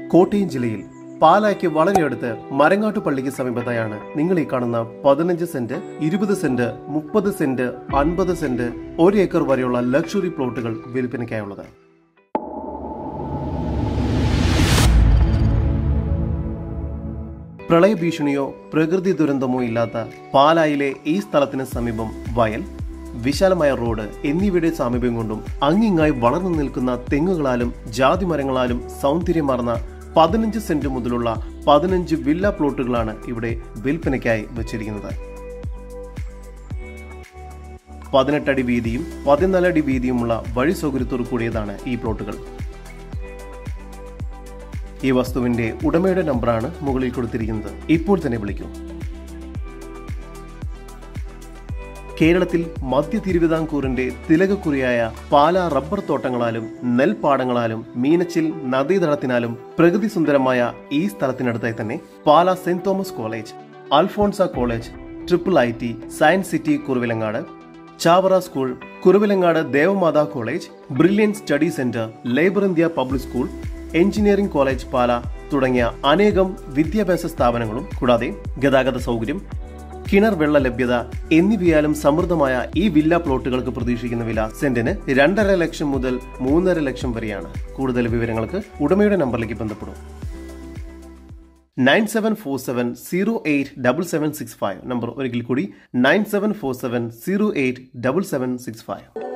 കോട്ടയം ജില്ലയിൽ പാലായ്ക്ക് വളരെ അടുത്ത് മരങ്ങാട്ടു പള്ളിക്ക് സമീപത്തായാണ് നിങ്ങൾ ഈ കാണുന്ന പതിനഞ്ച് സെന്റ് ഇരുപത് സെന്റ് മുപ്പത് സെന്റ് അൻപത് സെന്റ് ഒരു ഏക്കർ വരെയുള്ള ലക്ഷറി പ്ലോട്ടുകൾ വിൽപ്പനയ്ക്കായുള്ളത് പ്രളയഭീഷണിയോ പ്രകൃതി ദുരന്തമോ ഇല്ലാത്ത പാലായിലെ ഈ സ്ഥലത്തിന് സമീപം വയൽ വിശാലമായ റോഡ് എന്നിവയുടെ സാമീപ്യം കൊണ്ടും അങ്ങിങ്ങായി വളർന്നു നിൽക്കുന്ന തെങ്ങുകളാലും ജാതിമരങ്ങളാലും സൗന്ദര്യമാർന്ന പതിനഞ്ച് സെന്റ് മുതലുള്ള പതിനഞ്ച് വില്ല പ്ലോട്ടുകളാണ് ഇവിടെ വിൽപ്പനയ്ക്കായി വച്ചിരിക്കുന്നത് പതിനെട്ടടി വീതിയും പതിനാലടി വീതിയുമുള്ള വഴി സൗകര്യത്തോടു കൂടിയതാണ് ഈ പ്ലോട്ടുകൾ ഈ വസ്തുവിന്റെ ഉടമയുടെ നമ്പറാണ് മുകളിൽ കൊടുത്തിരിക്കുന്നത് ഇപ്പോൾ തന്നെ വിളിക്കൂ കേരളത്തിൽ മധ്യ തിരുവിതാംകൂറിന്റെ തിലകക്കുറിയായ പാല റബ്ബർ തോട്ടങ്ങളാലും നെൽപ്പാടങ്ങളാലും മീനച്ചിൽ നദീതടത്തിനാലും പ്രകൃതി സുന്ദരമായ ഈ സ്ഥലത്തിനടുത്തായി തന്നെ Pala saint Thomas college Alphonsa college triple I T science city Kuravilangad Chavara school Kuravilangad Devamatha college brilliant study centre labour India public school engineering college Pala തുടങ്ങിയ അനേകം വിദ്യാഭ്യാസ സ്ഥാപനങ്ങളും കൂടാതെ ഗതാഗത സൗകര്യം കിണർ വെള്ള ലഭ്യത എന്നിവയാലും സമൃദ്ധമായ ഈ വില്ല പ്ലോട്ടുകൾക്ക് പ്രതീക്ഷിക്കുന്ന വില സെന്റിന് രണ്ടര ലക്ഷം മുതൽ മൂന്നര ലക്ഷം വരെയാണ് കൂടുതൽ വിവരങ്ങൾക്ക് ഉടമയുടെ നമ്പറിലേക്ക് ബന്ധപ്പെടും nine seven four seven zero eight double seven six five number ഒരിക്കൽ കൂടി nine seven four seven zero eight double seven six five